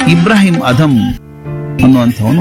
ಇಬ್ರಾಹಿಂ ಅಧಂ ಅನ್ನುವಂಥವನು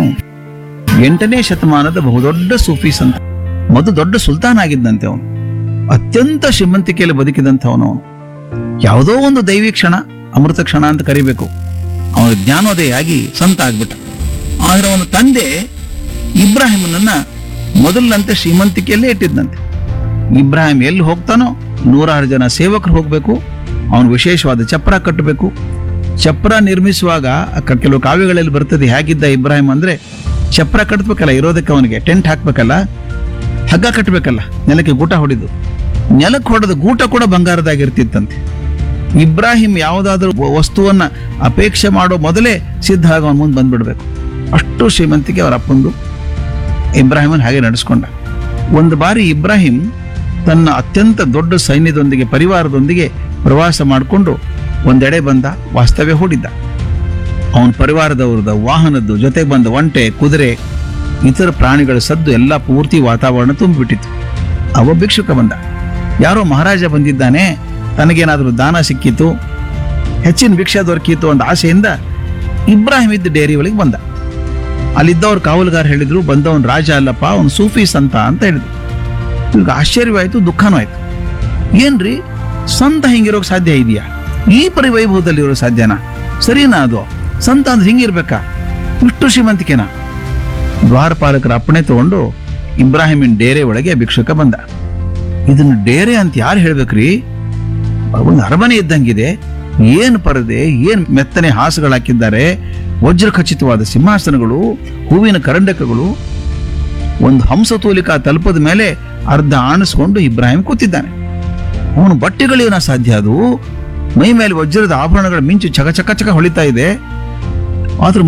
ಎಂಟನೇ ಶತಮಾನದ ಬಹುದೊಡ್ಡ ಸೂಫಿ ಸಂತ ಮೊದಲು ದೊಡ್ಡ ಸುಲ್ತಾನ್ ಆಗಿದ್ದಂತೆ ಅವನು ಅತ್ಯಂತ ಶ್ರೀಮಂತಿಕೆಯಲ್ಲಿ ಬದುಕಿದಂಥವನು ಅವನು ಯಾವುದೋ ಒಂದು ದೈವಿ ಕ್ಷಣ ಅಮೃತ ಕ್ಷಣ ಅಂತ ಕರಿಬೇಕು ಅವನ ಜ್ಞಾನೋದಯ ಆಗಿ ಸಂತ ಆಗ್ಬಿಟ್ಟ ಆದ್ರೆ ಅವನ ತಂದೆ ಇಬ್ರಾಹಿಮನನ್ನ ಮೊದಲಿನಂತೆ ಶ್ರೀಮಂತಿಕೆಯಲ್ಲೇ ಇಟ್ಟಿದ್ದಂತೆ ಇಬ್ರಾಹಿಂ ಎಲ್ಲಿ ಹೋಗ್ತಾನೋ ನೂರಾರು ಜನ ಸೇವಕರು ಹೋಗ್ಬೇಕು ಅವನು ವಿಶೇಷವಾದ ಚಪ್ರ ಕಟ್ಟಬೇಕು ಚಪ್ರ ನಿರ್ಮಿಸುವಾಗ ಅಕ್ಕ- ಕೆಲವು ಕಾವ್ಯಗಳಲ್ಲಿ ಬರ್ತದೆ ಹೇಗಿದ್ದ ಇಬ್ರಾಹಿಂ ಅಂದ್ರೆ ಚಪ್ರ ಕಟ್ಟಬೇಕಲ್ಲ ಇರೋದಕ್ಕೆ ಅವನಿಗೆ ಟೆಂಟ್ ಹಾಕ್ಬೇಕಲ್ಲ ಹಗ್ಗ ಕಟ್ಟಬೇಕಲ್ಲ ನೆಲಕ್ಕೆ ಗೂಟ ಹೊಡಿದು ನೆಲಕ್ಕೆ ಹೊಡೆದ ಗೂಟ ಕೂಡ ಬಂಗಾರದಾಗಿರ್ತಿತ್ತಂತೆ ಇಬ್ರಾಹಿಂ ಯಾವುದಾದ್ರೂ ವ- ವಸ್ತುವನ್ನ ಅಪೇಕ್ಷೆ ಮಾಡೋ ಮೊದಲೇ ಸಿದ್ಧ ಆಗಿ ಅವನ ಮುಂದೆ ಬಂದ್ಬಿಡ್ಬೇಕು ಅಷ್ಟು ಶ್ರೀಮಂತಿಕೆ ಅವರ ಅಪ್ಪಂದು ಇಬ್ರಾಹಿಮನ್ ಹಾಗೆ ನಡೆಸ್ಕೊಂಡ ಒಂದು ಬಾರಿ ಇಬ್ರಾಹಿಂ ತನ್ನ ಅತ್ಯಂತ ದೊಡ್ಡ ಸೈನ್ಯದೊಂದಿಗೆ ಪರಿವಾರದೊಂದಿಗೆ ಪ್ರವಾಸ ಮಾಡಿಕೊಂಡು ಒಂದೆಡೆ ಬಂದ ವಾಸ್ತವ್ಯ ಹೂಡಿದ್ದ ಅವನ ಪರಿವಾರದವ್ರದ ವಾಹನದ್ದು ಜೊತೆಗೆ ಬಂದ ಒಂಟೆ ಕುದುರೆ ಇತರ ಪ್ರಾಣಿಗಳ ಸದ್ದು ಎಲ್ಲ ಪೂರ್ತಿ ವಾತಾವರಣ ತುಂಬಿಬಿಟ್ಟಿತ್ತು ಅವ ಭಿಕ್ಷುಕ ಬಂದ ಯಾರೋ ಮಹಾರಾಜ ಬಂದಿದ್ದಾನೆ ತನಗೇನಾದರೂ ದಾನ ಸಿಕ್ಕಿತು ಹೆಚ್ಚಿನ ಭಿಕ್ಷೆ ದೊರಕಿತು ಅಂತ ಆಸೆಯಿಂದ ಇಬ್ರಾಹಿಂ ಇದ್ದ ಡೇರಿ ಒಳಗೆ ಬಂದ ಅಲ್ಲಿದ್ದವ್ರು ಕಾವಲುಗಾರ ಹೇಳಿದ್ರು ಬಂದವನ್ ರಾಜ ಅಲ್ಲಪ್ಪ ಅವನು ಸೂಫಿ ಸಂತ ಅಂತ ಹೇಳಿದ್ರು ಈಗ ಆಶ್ಚರ್ಯವಾಯ್ತು ದುಃಖನೂ ಆಯ್ತು ಏನ್ರಿ ಸಂತ ಹಿಂಗಿರೋಕ್ ಸಾಧ್ಯ ಇದೆಯಾ ಈ ಪರಿವೈಭವದಲ್ಲಿ ಇರೋ ಸಾಧ್ಯನಾ ಸರಿನಾ ಅದು ಸಂತ ಅಂದ್ರೆ ಹಿಂಗಿರ್ಬೇಕಾ ಇಷ್ಟು ಶ್ರೀಮಂತಿಕೆನಾ ದ್ವಾರಪಾಲಕರ ಅಪ್ಪಣೆ ತಗೊಂಡು ಇಬ್ರಾಹಿಮಿನ್ ಡೇರೆ ಒಳಗೆ ಭಿಕ್ಷುಕ ಬಂದ ಇದನ್ನ ಡೇರೆ ಅಂತ ಯಾರು ಹೇಳ್ಬೇಕ್ರಿ ಒಂದು ಅರಮನೆ ಇದ್ದಂಗಿದೆ ಏನ್ ಪರದೆ ಏನ್ ಮೆತ್ತನೆ ಹಾಸುಗಳು ಹಾಕಿದ್ದಾರೆ ವಜ್ರ ಖಚಿತವಾದ ಸಿಂಹಾಸನಗಳು ಹೂವಿನ ಕರಂಡಕಗಳು ಒಂದು ಹಂಸತೂಲಿಕಾ ತಲುಪದ ಮೇಲೆ ಅರ್ಧ ಆಣಿಸ್ಕೊಂಡು ಇಬ್ರಾಹಿಂ ಕೂತಿದ್ದಾನೆ ಅವನು ಬಟ್ಟೆಗಳೇನ ಸಾಧ್ಯ ಅದು ಮೈ ಮೇಲೆ ವಜ್ರದ ಆಭರಣಗಳ ಮಿಂಚು ಚಕ ಚಕ ಚಕ ಹೊಳಿತಾ ಇದೆ ಆದ್ರೆ